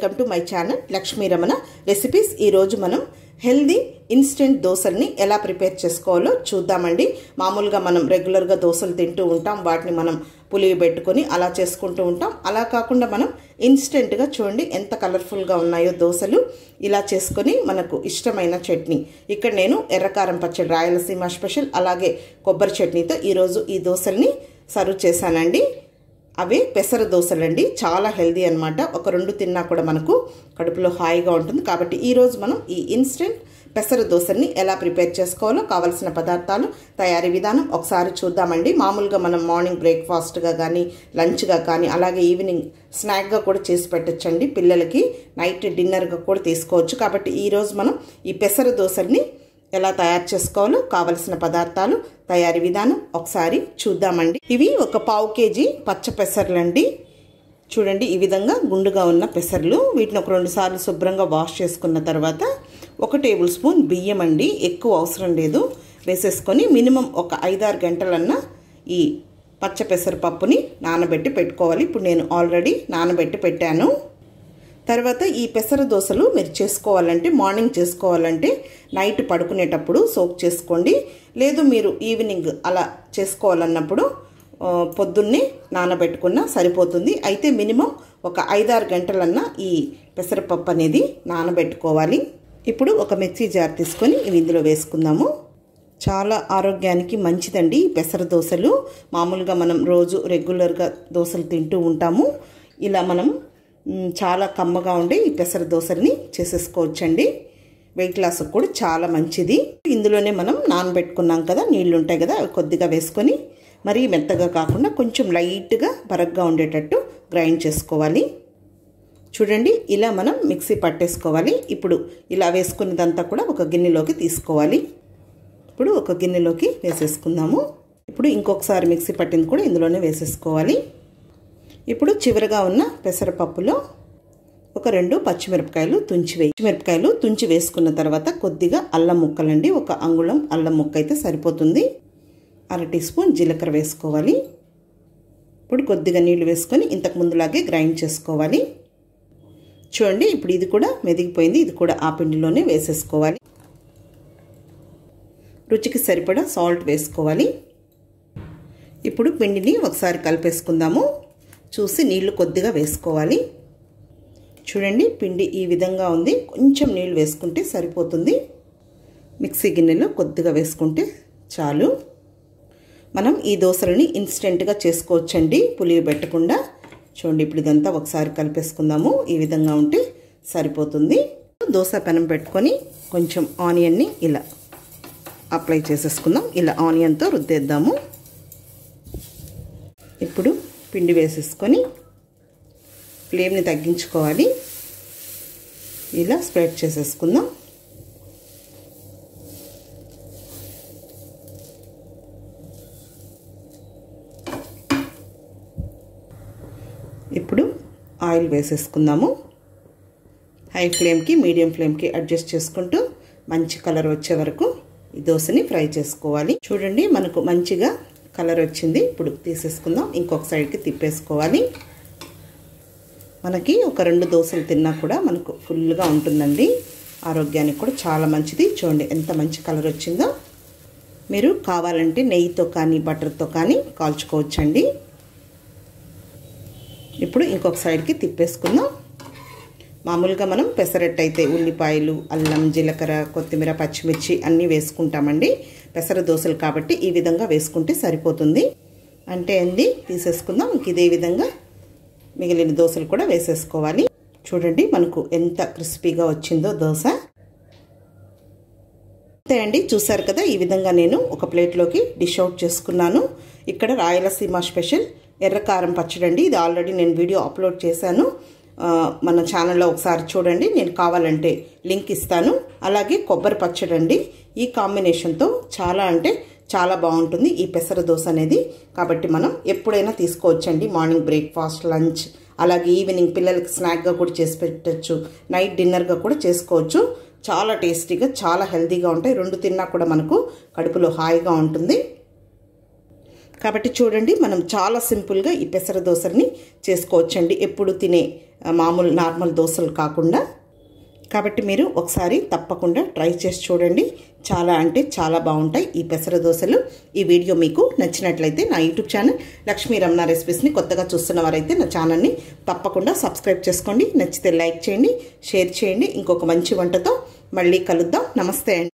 welcome to my channel Lakshmi Ramana recipes ఈరోజు మనం healthy instant దోశల్ని ఎలా ప్రిపేర్ చేసుకోవాలో చూద్దామండి మామూలుగా మనం రెగ్యులర్గా దోశలు తింటూ ఉంటాం వాటిని మనం పులివి పెట్టుకొని అలా చేసుకుంటూ ఉంటాం అలా కాకుండా మనం ఇన్స్టెంట్గా చూడండి ఎంత కలర్ఫుల్గా ఉన్నాయో దోశలు ఇలా చేసుకొని మనకు ఇష్టమైన చట్నీ ఇక్కడ నేను ఎర్రకారం పచ్చడి రాయలసీమ స్పెషల్ అలాగే కొబ్బరి చట్నీతో ఈరోజు ఈ దోశల్ని సర్వ్ చేశానండి అవి పెసర దోశలండి చాలా హెల్దీ అనమాట ఒక రెండు తిన్నా కూడా మనకు కడుపులో హాయిగా ఉంటుంది కాబట్టి ఈరోజు మనం ఈ ఇన్స్టెంట్ పెసర దోశల్ని ఎలా ప్రిపేర్ చేసుకోవాలో కావలసిన పదార్థాలు తయారీ విధానం ఒకసారి చూద్దామండి మామూలుగా మనం మార్నింగ్ బ్రేక్ఫాస్ట్గా కానీ లంచ్గా కానీ అలాగే ఈవినింగ్ స్నాక్గా కూడా చేసి పెట్టచ్చండి పిల్లలకి నైట్ డిన్నర్గా కూడా తీసుకోవచ్చు కాబట్టి ఈరోజు మనం ఈ పెసర దోశల్ని ఎలా తయారు చేసుకోవాలో కావలసిన పదార్థాలు తయారీ విధానం ఒకసారి చూద్దామండి ఇవి ఒక పావు కేజీ పచ్చ పెసర్లండి చూడండి ఈ విధంగా గుండుగా ఉన్న పెసర్లు వీటిని ఒక రెండు సార్లు శుభ్రంగా వాష్ చేసుకున్న తర్వాత ఒక టేబుల్ స్పూన్ బియ్యం అండి ఎక్కువ అవసరం లేదు వేసేసుకొని మినిమం ఒక ఐదారు గంటలన్నా ఈ పచ్చ పెసరపప్పుని నానబెట్టి పెట్టుకోవాలి ఇప్పుడు నేను ఆల్రెడీ నానబెట్టి పెట్టాను తర్వాత ఈ పెసర దోశలు మీరు చేసుకోవాలంటే మార్నింగ్ చేసుకోవాలంటే నైట్ పడుకునేటప్పుడు సోక్ చేసుకోండి లేదు మీరు ఈవినింగ్ అలా చేసుకోవాలన్నప్పుడు పొద్దున్నే నానబెట్టుకున్నా సరిపోతుంది అయితే మినిమం ఒక ఐదారు గంటలన్నా ఈ పెసరపప్పు అనేది నానబెట్టుకోవాలి ఇప్పుడు ఒక మిక్సీ జార్ తీసుకొని ఇవి ఇందులో వేసుకుందాము చాలా ఆరోగ్యానికి మంచిదండి పెసర దోశలు మామూలుగా మనం రోజు రెగ్యులర్గా దోశలు తింటూ ఉంటాము ఇలా మనం చాలా కమ్మగా ఉండే ఈ పెసర దోశల్ని చేసేసుకోవచ్చండి వెయిట్ లాస్కి కూడా చాలా మంచిది ఇందులోనే మనం నానబెట్టుకున్నాం కదా నీళ్ళు ఉంటాయి కదా అవి కొద్దిగా వేసుకొని మరీ మెత్తగా కాకుండా కొంచెం లైట్గా బరగ్గా ఉండేటట్టు గ్రైండ్ చేసుకోవాలి చూడండి ఇలా మనం మిక్సీ పట్టేసుకోవాలి ఇప్పుడు ఇలా వేసుకున్నదంతా కూడా ఒక గిన్నెలోకి తీసుకోవాలి ఇప్పుడు ఒక గిన్నెలోకి వేసేసుకుందాము ఇప్పుడు ఇంకొకసారి మిక్సీ పట్టింది కూడా ఇందులోనే వేసేసుకోవాలి ఇప్పుడు చివరిగా ఉన్న పెసరపప్పులో ఒక రెండు పచ్చిమిరపకాయలు తుంచి వేయి పచ్చిమిరపకాయలు తుంచి వేసుకున్న తర్వాత కొద్దిగా అల్లం ముక్కలండి ఒక అంగుళం అల్లం ముక్క అయితే సరిపోతుంది అర టీ స్పూన్ జీలకర్ర వేసుకోవాలి ఇప్పుడు కొద్దిగా నీళ్లు వేసుకొని ఇంతకు ముందులాగే గ్రైండ్ చేసుకోవాలి చూడండి ఇప్పుడు ఇది కూడా మెదిగిపోయింది ఇది కూడా ఆ పిండిలోనే వేసేసుకోవాలి రుచికి సరిపడా సాల్ట్ వేసుకోవాలి ఇప్పుడు పిండిని ఒకసారి కలిపేసుకుందాము చూసి నీళ్లు కొద్దిగా వేసుకోవాలి చూడండి పిండి ఈ విధంగా ఉంది కొంచెం నీళ్ళు వేసుకుంటే సరిపోతుంది మిక్సీ గిన్నెలో కొద్దిగా వేసుకుంటే చాలు మనం ఈ దోశలని ఇన్స్టెంట్గా చేసుకోవచ్చండి పులివి పెట్టకుండా చూడండి ఇప్పుడు ఇదంతా ఒకసారి కలిపేసుకుందాము ఈ విధంగా ఉంటే సరిపోతుంది దోశ పెనం పెట్టుకొని కొంచెం ఆనియన్ని ఇలా అప్లై చేసేసుకుందాం ఇలా ఆనియన్తో రుద్దేద్దాము ఇప్పుడు పిండి వేసేసుకొని ఫ్లేమ్ని తగ్గించుకోవాలి ఇలా స్ప్రెడ్ చేసేసుకుందాం ఇప్పుడు ఆయిల్ వేసేసుకుందాము హై ఫ్లేమ్కి మీడియం ఫ్లేమ్కి అడ్జస్ట్ చేసుకుంటూ మంచి కలర్ వచ్చే వరకు ఈ దోశని ఫ్రై చేసుకోవాలి చూడండి మనకు మంచిగా కలర్ వచ్చింది ఇప్పుడు తీసేసుకుందాం ఇంకొక సైడ్కి తిప్పేసుకోవాలి మనకి ఒక రెండు దోశలు తిన్నా కూడా మనకు ఫుల్గా ఉంటుందండి ఆరోగ్యానికి కూడా చాలా మంచిది చూడండి ఎంత మంచి కలర్ వచ్చిందో మీరు కావాలంటే నెయ్యితో కానీ బటర్తో కానీ కాల్చుకోవచ్చండి ఇప్పుడు ఇంకొక సైడ్కి తిప్పేసుకుందాం మామూలుగా మనం పెసరట్టు అయితే ఉల్లిపాయలు అల్లం జీలకర్ర కొత్తిమీర పచ్చిమిర్చి అన్నీ వేసుకుంటామండి పెసర దోశలు కాబట్టి ఈ విధంగా వేసుకుంటే సరిపోతుంది అంటే అంది తీసేసుకుందాం ఇంక ఇదే విధంగా మిగిలిన దోశలు కూడా వేసేసుకోవాలి చూడండి మనకు ఎంత క్రిస్పీగా వచ్చిందో దోశ అంతే అండి చూసారు కదా ఈ విధంగా నేను ఒక ప్లేట్లోకి డిష్ అవుట్ చేసుకున్నాను ఇక్కడ రాయలసీమ స్పెషల్ ఎర్రకారం పచ్చడి అండి ఇది ఆల్రెడీ నేను వీడియో అప్లోడ్ చేశాను మన ఛానల్లో ఒకసారి చూడండి నేను కావాలంటే లింక్ ఇస్తాను అలాగే కొబ్బరి పచ్చడి అండి ఈ కాంబినేషన్తో చాలా అంటే చాలా బాగుంటుంది ఈ పెసర దోశ అనేది కాబట్టి మనం ఎప్పుడైనా తీసుకోవచ్చండి మార్నింగ్ బ్రేక్ఫాస్ట్ లంచ్ అలాగే ఈవినింగ్ పిల్లలకి స్నాక్గా కూడా చేసి పెట్టచ్చు నైట్ డిన్నర్గా కూడా చేసుకోవచ్చు చాలా టేస్టీగా చాలా హెల్తీగా ఉంటాయి రెండు తిన్నా కూడా మనకు కడుపులో హాయిగా ఉంటుంది కాబట్టి చూడండి మనం చాలా సింపుల్గా ఈ పెసర దోశల్ని చేసుకోవచ్చండి ఎప్పుడు తినే మామూలు నార్మల్ దోశలు కాకుండా కాబట్టి మీరు ఒకసారి తప్పకుండా ట్రై చేసి చూడండి చాలా అంటే చాలా బాగుంటాయి ఈ పెసర దోశలు ఈ వీడియో మీకు నచ్చినట్లయితే నా యూట్యూబ్ ఛానల్ లక్ష్మీ రమణ రెసిపీస్ని కొత్తగా చూస్తున్న వారైతే నా ఛానల్ని తప్పకుండా సబ్స్క్రైబ్ చేసుకోండి నచ్చితే లైక్ చేయండి షేర్ చేయండి ఇంకొక మంచి వంటతో మళ్ళీ కలుద్దాం నమస్తే అండి